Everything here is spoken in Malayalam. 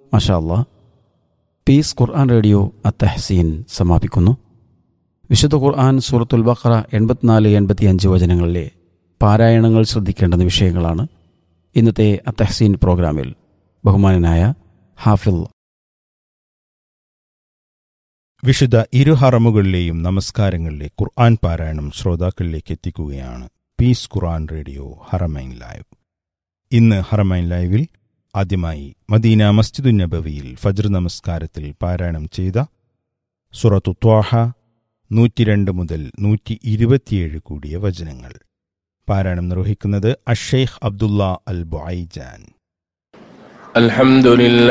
മഷാല്ല പീസ് ഖുർആൻ റേഡിയോ അത്തഹസീൻ സമാപിക്കുന്നു വിശുദ്ധ ഖുർആൻ സൂറത്തുൽ ബഖറ എൺപത്തിനാല് എൺപത്തിയഞ്ച് വചനങ്ങളിലെ പാരായണങ്ങൾ ശ്രദ്ധിക്കേണ്ടുന്ന വിഷയങ്ങളാണ് ഇന്നത്തെ അത്തഹസീൻ പ്രോഗ്രാമിൽ ബഹുമാനനായ ഹാഫിൽ വിശുദ്ധ ഇരു ഹറമുകളിലെയും നമസ്കാരങ്ങളിലെ ഖുർആൻ പാരായണം ശ്രോതാക്കളിലേക്ക് എത്തിക്കുകയാണ് peace Quran radio Haramain live ഇന്ന് ഹറമൈൻ ലൈവിൽ ആദ്യമായി മദീന മസ്ജിദു നബവിയിൽ ഫജ്ർ നമസ്കാരത്തിൽ പാരായണം ചെയ്ത സുറത്തു ത്വാഹ നൂറ്റിരണ്ട് മുതൽ നൂറ്റി ഇരുപത്തിയേഴ് കൂടിയ വചനങ്ങൾ പാരായണം നിർവഹിക്കുന്നത് അഷേഖ് അബ്ദുള്ള അൽ ബുഐജാൻ الحمد لله